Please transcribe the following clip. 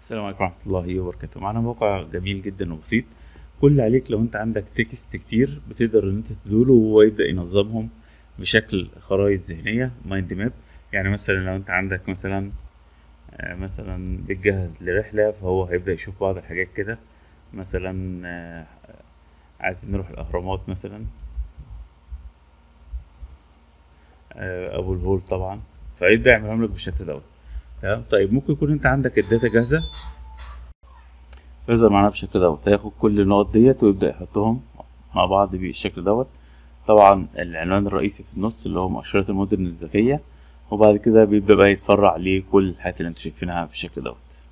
السلام عليكم ورحمة الله وبركاته معانا موقع جميل جدا وبسيط كل اللي عليك لو انت عندك تكست كتير بتقدر ان انت تدوله وهو يبدأ ينظمهم بشكل خرائط ذهنية مايند ماب يعني مثلا لو انت عندك مثلا آه، مثلا بتجهز لرحلة فهو هيبدأ يشوف بعض الحاجات كده مثلا آه، عايزين نروح الأهرامات مثلا آه، أبو الهول طبعا فيبدأ يعملهم لك بالشكل دوت تمام طيب ممكن يكون انت عندك الداتا جاهزة فيظهر معانا بالشكل دوت هياخد كل النقط ديت ويبدأ يحطهم مع بعض بالشكل دوت طبعا العنوان الرئيسي في النص اللي هو مؤشرات المدن الذكية وبعد كده بيبدأ بقى يتفرع لكل الحاجات اللي انتوا شايفينها بالشكل دوت